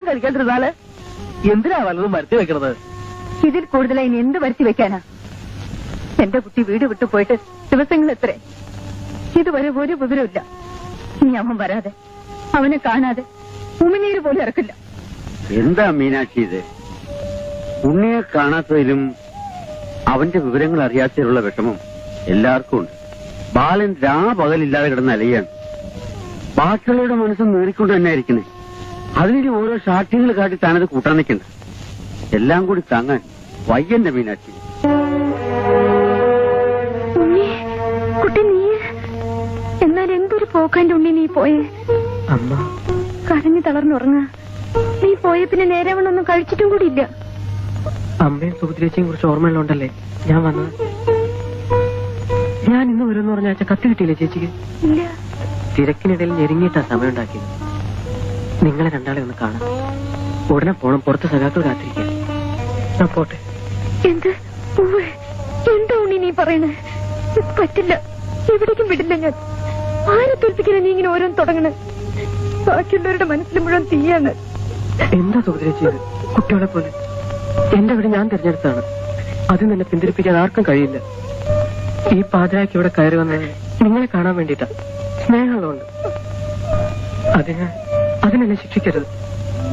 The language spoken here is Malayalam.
കഴിക്കാണ്ടിരുന്നാല് എന്തിനാ വല്ലതും വരുത്തി വെക്കണത് ഇതിൽ കൂടുതലായി ഇനി എന്ത് വരുത്തി വെക്കാനാ എന്റെ കുട്ടി വീട് വിട്ടു പോയിട്ട് ദിവസങ്ങൾ എത്ര ഇതുവരെ ഒരു വിവരമില്ല ഇനി അവൻ വരാതെ അവനെ കാണാതെ ഉമിനീര് പോലും ഇറക്കില്ല എന്താ മീനാക്ഷി ഇത് ഉണ്ണിയെ കാണാത്തതിലും അവന്റെ വിവരങ്ങൾ അറിയാത്തതിലുള്ള വിഷമം എല്ലാവർക്കും ഉണ്ട് ബാലൻ രാപകലില്ലാതെ കിടന്ന് അലയാണ് ബാക്കിയുള്ളവരുടെ മനസ്സ് നേറിക്കൊണ്ട് തന്നെ ആയിരിക്കണേ അതിന് ഓരോ സാക്ഷ്യങ്ങൾ കാട്ടി താനത് കൂട്ടാൻ നിൽക്കണ്ട എല്ലാം കൂടി താങ്ങാൻ വയ്യന്റെ മീനാക്ഷി ഉണ്ണി കുട്ടി നീ എന്നാൽ എന്തൊരു പോക്കാന്റെ ഉണ്ണി നീ പോയേ അമ്മ കരഞ്ഞു തളർന്നുറങ്ങ നീ പോയ പിന്നെ നേരെ ഒന്നും കഴിച്ചിട്ടും കൂടി ഇല്ല അമ്മയും സുഭദ്രേച്ചിയും കുറിച്ച് ഓർമ്മയുള്ളതുകൊണ്ടല്ലേ ഞാൻ വന്നത് ഞാൻ ഇന്ന് വരുമെന്ന് പറഞ്ഞ ആഴ്ച കത്ത് കിട്ടിയില്ലേ ചേച്ചിക്ക് ഇല്ല തിരക്കിനിടയിൽ ഞെരുങ്ങിയിട്ടാ സമയം ഉണ്ടാക്കിയത് നിങ്ങളെ രണ്ടാളെ ഒന്ന് കാണാം ഉടനെ പോണം പുറത്ത് സഖാക്കൾ കാത്തിരിക്കാൻ ഞാൻ പോട്ടെ എന്ത് ഉവ്വ്. എന്താ ഉണ്ണി നീ പറയണേ പറ്റില്ല എവിടേക്കും വിടില്ല ഞാൻ ആരെ തോൽപ്പിക്കാനാ നീ ഇങ്ങനെ ഓരോന്ന് തുടങ്ങണേ ബാക്കിയുള്ളവരുടെ മനസ്സിൽ മുഴുവൻ തീയാണ് എന്താ സുഭദ്രേച്ചി ഇത് കുട്ടികളെ പോലെ എന്റെ വീട് ഞാൻ തിരഞ്ഞെടുത്താണ് അത് നിന്നെ പിന്തിരിപ്പിക്കാൻ ആർക്കും കഴിയില്ല ഈ പാതിരാക്കി ഇവിടെ കയറി വന്നത് നിങ്ങളെ കാണാൻ വേണ്ടിയിട്ടാ സ്നേഹമുള്ളതുകൊണ്ട് അതിന് അതിനെന്നെ ശിക്ഷിക്കരുത്